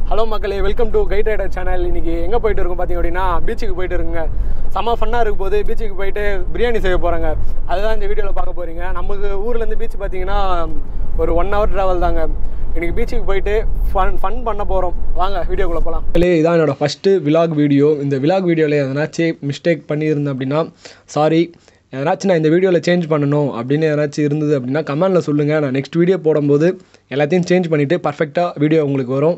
hello மக்களே welcome to Kite Rider channel இன்னைக்கு எங்கே போயிட்டு இருக்கோம் பார்த்தீங்க அப்படின்னா பீச்சுக்கு போயிட்டு இருக்குங்க செம்ம ஃபன்னாக இருக்கும் போது பீச்சுக்கு போயிட்டு பிரியாணி செய்ய போகிறாங்க அதுதான் இந்த வீடியோவில் பார்க்க போகிறீங்க நமக்கு ஊர்லேருந்து பீச் பார்த்தீங்கன்னா ஒரு ஒன் ஹவர் ட்ராவல் தாங்க இன்னைக்கு பீச்சுக்கு போயிட்டு ஃபன் ஃபன் பண்ண போகிறோம் வாங்க வீடியோக்குள்ளே போகலாம் மக்களே இதான் என்னோட ஃபஸ்ட்டு விலாக் வீடியோ இந்த விலாக் வீடியோவில் எதனாச்சும் மிஸ்டேக் பண்ணியிருந்தேன் அப்படின்னா சாரி எதனாச்சும் நான் இந்த வீடியோவில் சேஞ்ச் பண்ணணும் அப்படின்னு எதனாச்சும் இருந்தது அப்படின்னா கமெண்டில் சொல்லுங்கள் நான் நெக்ஸ்ட் வீடியோ போடும்போது எல்லாத்தையும் சேஞ்ச் பண்ணிவிட்டு பர்ஃபெக்டாக வீடியோ உங்களுக்கு வரும்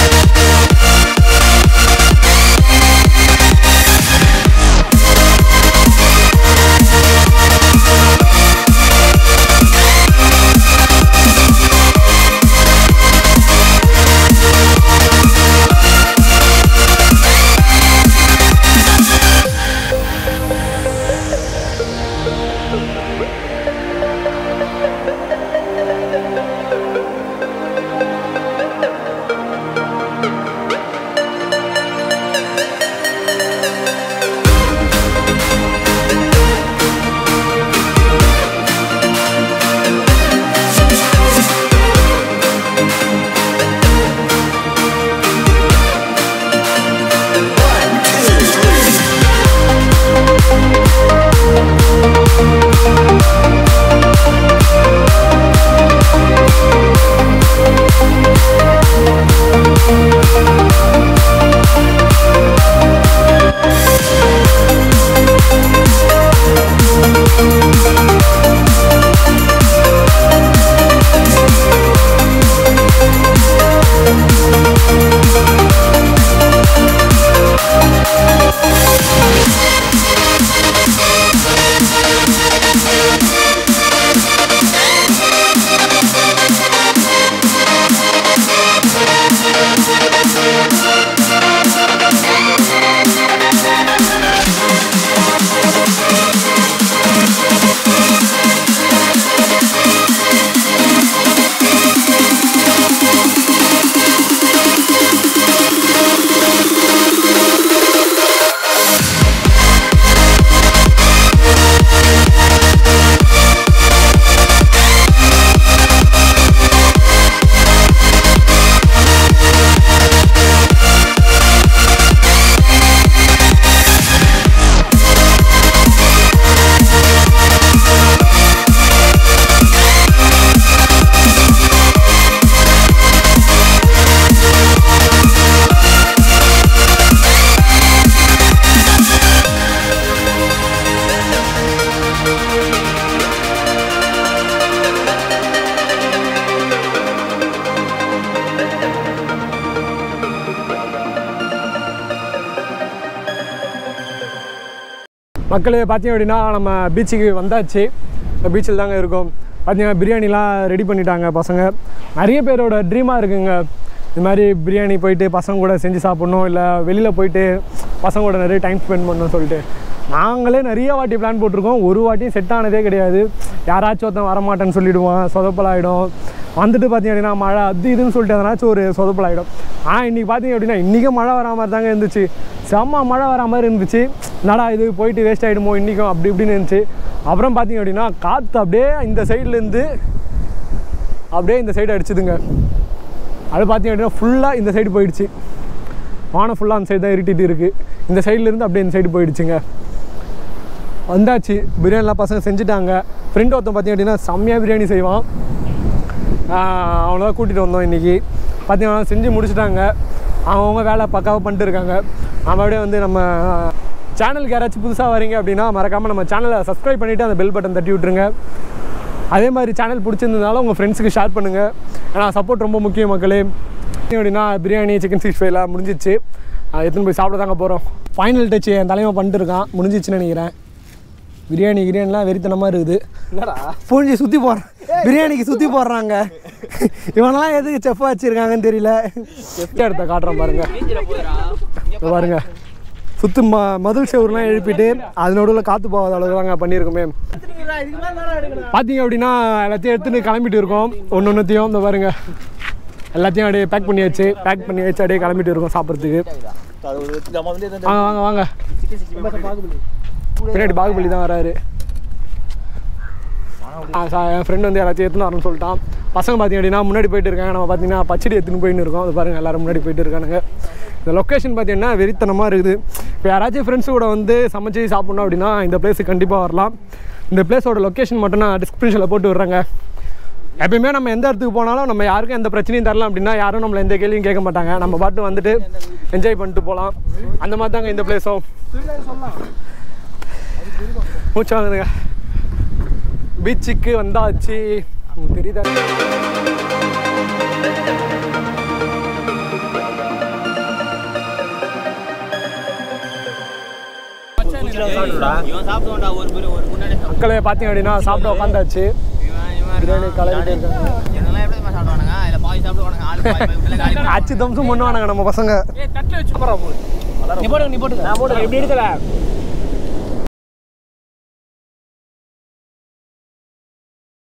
மக்களே பார்த்தீங்க அப்படின்னா நம்ம பீச்சுக்கு வந்தாச்சு பீச்சில் தாங்க இருக்கோம் பார்த்தீங்கன்னா பிரியாணிலாம் ரெடி பண்ணிட்டாங்க பசங்க நிறைய பேரோட ட்ரீமாக இருக்குங்க இது மாதிரி பிரியாணி போயிட்டு பசங்க கூட செஞ்சு சாப்பிட்ணும் இல்லை வெளியில் போயிட்டு பசங்க கூட நிறைய டைம் ஸ்பெண்ட் பண்ணணும் சொல்லிட்டு நாங்களே நிறைய வாட்டி பிளான் போட்டிருக்கோம் ஒரு வாட்டியும் செட் ஆனதே கிடையாது யாராச்சும் ஒருத்தன் வரமாட்டேன்னு சொல்லிவிடுவான் சொதப்பலாயிடும் வந்துட்டு பார்த்தீங்க அப்படின்னா மழை அது இதுன்னு சொல்லிட்டு எதனாச்சும் ஒரு சொதப்பலாயிடும் ஆனால் இன்றைக்கி பார்த்தீங்க அப்படின்னா இன்றைக்கும் மழை வரா மாதிரி தாங்க இருந்துச்சு செம்ம மழை வரா மாதிரி இருந்துச்சு என்னடா இது போயிட்டு வேஸ்ட் ஆகிடுமோ இன்றைக்கும் அப்படி இப்படின்னு இருந்துச்சு அப்புறம் பார்த்தீங்க அப்படின்னா காற்று அப்படியே இந்த சைட்லேருந்து அப்படியே இந்த சைடு அடிச்சுதுங்க அது பார்த்தீங்க அப்படின்னா ஃபுல்லாக இந்த சைடு போயிடுச்சு வானம் ஃபுல்லாக அந்த சைடு தான் இருட்டிட்டு இருக்குது இந்த சைட்லேருந்து அப்படியே இந்த சைடு போயிடுச்சுங்க வந்தாச்சு பிரியாணிலாம் பசங்க செஞ்சுட்டாங்க ஃப்ரெண்ட் ஒருத்தன் பார்த்தீங்க அப்படின்னா செம்மையாக பிரியாணி செய்வான் அவனை தான் கூட்டிகிட்டு வந்தோம் இன்றைக்கி பார்த்தீங்கன்னா செஞ்சு முடிச்சுட்டாங்க அவங்கவுங்க வேலை பக்காவாக பண்ணிட்டு இருக்காங்க நம்ம அப்படியே வந்து நம்ம சேனலுக்கு யாராச்சும் புதுசாக வரீங்க அப்படின்னா மறக்காமல் நம்ம சேனலை சப்ஸ்கிரைப் பண்ணிவிட்டு அந்த பெல் பட்டன் தட்டி விட்ருங்க அதே மாதிரி சேனல் பிடிச்சிருந்ததுனால உங்கள் ஃப்ரெண்ட்ஸுக்கு ஷேர் பண்ணுங்கள் ஏன்னா சப்போர்ட் ரொம்ப முக்கியம் மக்களே அப்படின்னா பிரியாணி சிக்கன் சிக்ஸ் ஃபைவ்லாம் முடிஞ்சிச்சு எடுத்துன்னு போய் சாப்பிட தாங்க போகிறோம் ஃபைனல் டச் என் தலைமை பண்ணிட்டு இருக்கான் முடிஞ்சிச்சுன்னு நினைக்கிறேன் பிரியாணி கிரியாணிலாம் வெறித்தனமாக இருக்குது என்னடா பூஞ்சி சுற்றி போடுறான் பிரியாணிக்கு சுற்றி போடுறாங்க இவனெல்லாம் எதுக்கு செஃப்பாக வச்சுருக்காங்கன்னு தெரியல செஃப்ட் இடத்த காட்டுறேன் பாருங்க இதோ பாருங்க சுத்து ம மதில் செவர்லாம் எழுப்பிட்டு அது நடுவில் காற்று போகாத அளவுக்கு தாங்க பண்ணியிருக்கோமே பார்த்தீங்க அப்படின்னா எல்லாத்தையும் எடுத்துன்னு கிளம்பிட்டு இருக்கோம் ஒன்று ஒன்றுத்தையும் இந்த பாருங்க எல்லாத்தையும் அப்படியே பேக் பண்ணியாச்சு பேக் பண்ணி வச்சு அப்படியே கிளம்பிட்டு இருக்கோம் சாப்பிட்றதுக்கு அது ஒரு நம்ம வந்து இந்த வாங்க வாங்க வாங்க சிக்கன் சிக்ஸ்டி ஃபைவ் பின்னாடி பாகுபலி தான் வராரு என் ஃப்ரெண்ட் வந்து யாராச்சும் எடுத்துன்னு வரணும்னு சொல்லிட்டான் பசங்க பார்த்தீங்க அப்படின்னா முன்னாடி போயிட்டு இருக்காங்க நம்ம பார்த்தீங்கன்னா பச்சடி எடுத்துன்னு போயின்னு இருக்கோம் அது பாருங்கள் எல்லாரும் முன்னாடி போயிட்டு இருக்கானுங்க இந்த லொக்கேஷன் பார்த்தீங்கன்னா வெறித்தனமாக இருக்குது இப்போ யாராச்சும் ஃப்ரெண்ட்ஸ் கூட வந்து சமைச்சு சாப்பிட்ணும் அப்படின்னா இந்த பிளேஸுக்கு கண்டிப்பாக வரலாம் இந்த பிளேஸோட லொக்கேஷன் மட்டும் நான் டிஸ்கிரிப்ஷனில் போட்டு விட்றேங்க எப்பயுமே நம்ம எந்த இடத்துக்கு போனாலும் நம்ம யாருக்கும் எந்த பிரச்சனையும் தரலாம் அப்படின்னா யாரும் நம்மளை எந்த கேள்வியும் கேட்க மாட்டாங்க நம்ம பாட்டு வந்துட்டு என்ஜாய் பண்ணிட்டு போகலாம் அந்த மாதிரி தாங்க இந்த பிளேஸும் மூச்சு வாங்குதுங்க பீச்சுக்கு வந்தாச்சு உங்களுக்கு தெரியுதா இவன் சாப்பிடுவான்டா ஒரு பேர் ஒரு முன்னாடி மக்களே பார்த்தீங்க அப்படின்னா சாப்பிட உட்காந்தாச்சு பிரியாணி கலரிட்டு இருக்காங்க என்னெல்லாம் எப்படி தெரியுமா சாப்பிடுவானுங்க இதுல பாதி சாப்பிடுவானுங்க ஆளு பாதி பாதி உள்ள காலி அச்சு தம்சும் பண்ணுவானுங்க நம்ம பசங்க நீ போடுங்க நீ போடுங்க நான் போடுங்க எப்படி எடுக்கல